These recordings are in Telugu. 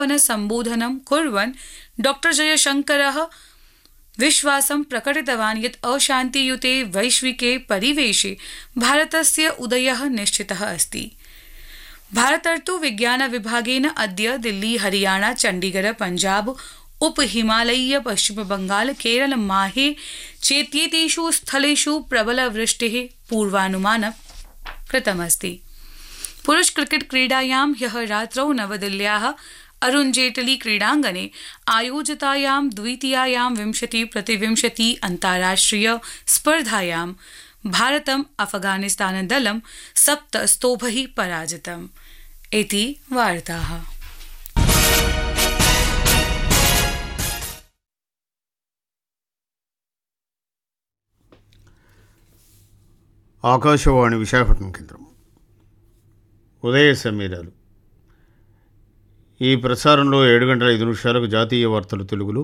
सम्बोधनं कुर्वन् डॉक्टर जयशङ्करः विश्वासं प्रकटितवान् यत् अशान्तियुते वैश्विके परिवेशे भारतस्य उदयः निश्चितः अस्ति भारतर्तु विज्ञानविभागेन अद्य दिल्ली हरियाणा चण्डीगढ़ पञ्जाब उप हिमालयीय पश्चिम बंगाल केरल माहे चेत्येतेषु स्थलेषु प्रबलवृष्टेः पूर्वानुमानं कृतमस्ति पुरुष क्रिकेट क्रीडायां ह्यः रात्रौ नवदिल्ल्याः अरुण जेटली क्रीडाङ्गणे आयोजितायां द्वितीयायां विंशति प्रतिविंशति अन्ताराष्ट्रिय स्पर्धायां भारतम् अफगानिस्तानदलं सप्त स्तोभैः पराजितम् इति वार्ताः ఆకాశవాణి విశాఖపట్నం కేంద్రం ఉదయ సమీరాలు ఈ ప్రసారంలో ఏడు గంటల ఐదు నిమిషాలకు జాతీయ వార్తలు తెలుగులో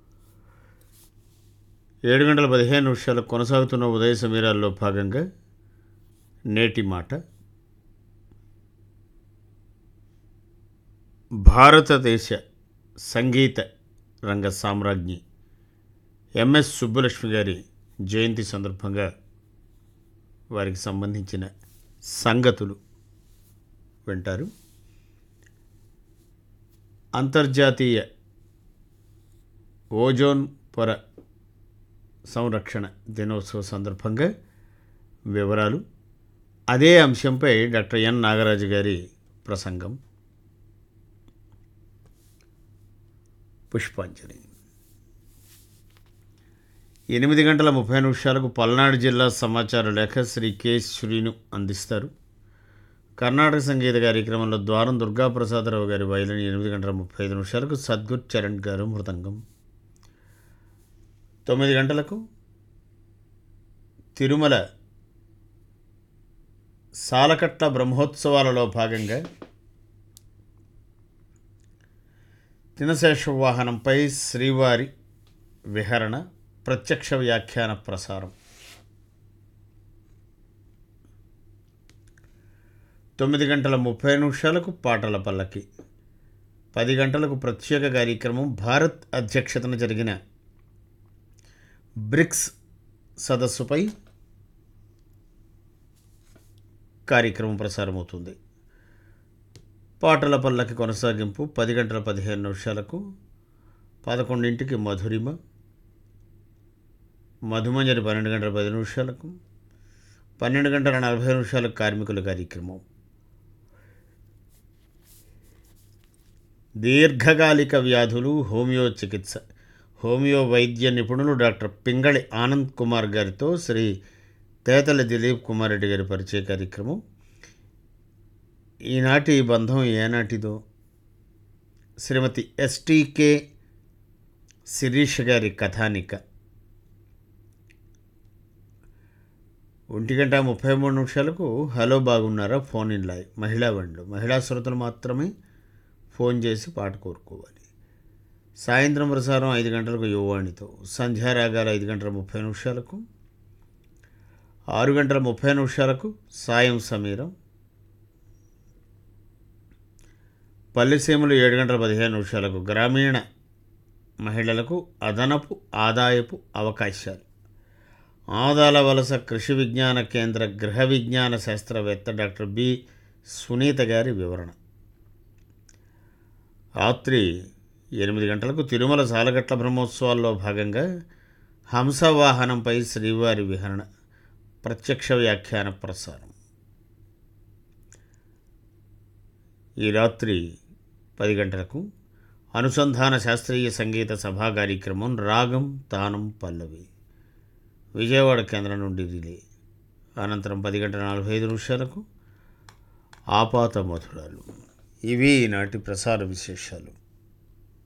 ఏడు గంటల పదిహేను నిమిషాలకు కొనసాగుతున్న ఉదయ సమీరాల్లో భాగంగా నేటి మాట భారతదేశ సంగీత రంగ సామ్రాజ్ఞి ఎంఎస్ సుబ్బలక్ష్మి గారి జయంతి సందర్భంగా వారికి సంబంధించిన సంగతులు వింటారు అంతర్జాతీయ ఓజోన్ పొర సంరక్షణ దినోత్సవ సందర్భంగా వివరాలు అదే అంశంపై డాక్టర్ ఎన్ నాగరాజు గారి ప్రసంగం పుష్పాంజలి ఎనిమిది గంటల ముప్పై నిమిషాలకు పల్నాడు జిల్లా సమాచార లేఖ శ్రీ కె శ్రీను అందిస్తారు కర్ణాటక సంగీత కార్యక్రమంలో ద్వారం దుర్గాప్రసాదరావు గారి వైలిన్ ఎనిమిది గంటల ముప్పై ఐదు నిమిషాలకు సద్గుర్ చరణ్ గారు మృదంగం తొమ్మిది గంటలకు తిరుమల సాలకట్ల బ్రహ్మోత్సవాలలో భాగంగా తినశేష వాహనంపై శ్రీవారి విహరణ ప్రత్యక్ష వ్యాఖ్యాన ప్రసారం తొమ్మిది గంటల ముప్పై నిమిషాలకు పాటల పల్లకి పది గంటలకు ప్రత్యేక కార్యక్రమం భారత్ అధ్యక్షతన జరిగిన బ్రిక్స్ సదస్సుపై కార్యక్రమం ప్రసారమవుతుంది పాటల పల్లకి కొనసాగింపు పది గంటల పదిహేను నిమిషాలకు పదకొండింటికి మధురిమ మధుమంజరి పన్నెండు గంటల పది నిమిషాలకు పన్నెండు గంటల నలభై నిమిషాలకు కార్మికుల కార్యక్రమం దీర్ఘకాలిక వ్యాధులు హోమియో చికిత్స హోమియో వైద్య నిపుణులు డాక్టర్ పింగళి ఆనంద్ కుమార్ గారితో శ్రీ తేతల దిలీప్ కుమార్ రెడ్డి గారి పరిచయ కార్యక్రమం ఈనాటి బంధం ఏనాటిదో శ్రీమతి ఎస్టీకే శిరీష్ గారి కథానిక ఒంటి గంట ముప్పై మూడు నిమిషాలకు హలో బాగున్నారా ఫోన్ ఇన్ లైవ్ మహిళా బండ్లు మహిళా శ్రోతలు మాత్రమే ఫోన్ చేసి పాట కోరుకోవాలి సాయంత్రం ప్రసారం ఐదు గంటలకు యువవాణితో సంధ్యారాగాలు ఐదు గంటల ముప్పై నిమిషాలకు ఆరు గంటల ముప్పై నిమిషాలకు సాయం సమీరం పల్లెసీమలు ఏడు గంటల పదిహేను నిమిషాలకు గ్రామీణ మహిళలకు అదనపు ఆదాయపు అవకాశాలు ఆదాల వలస కృషి విజ్ఞాన కేంద్ర గృహ విజ్ఞాన శాస్త్రవేత్త డాక్టర్ బి సునీత గారి వివరణ రాత్రి ఎనిమిది గంటలకు తిరుమల సాలగట్ల బ్రహ్మోత్సవాల్లో భాగంగా హంసవాహనంపై శ్రీవారి విహరణ ప్రత్యక్ష వ్యాఖ్యాన ప్రసారం ఈ రాత్రి పది గంటలకు అనుసంధాన శాస్త్రీయ సంగీత సభా కార్యక్రమం రాగం తానం పల్లవి విజయవాడ కేంద్రం నుండి రిలే అనంతరం పది గంటల నలభై ఐదు నిమిషాలకు ఆపాత మధురాలు ఇవి నాటి ప్రసార విశేషాలు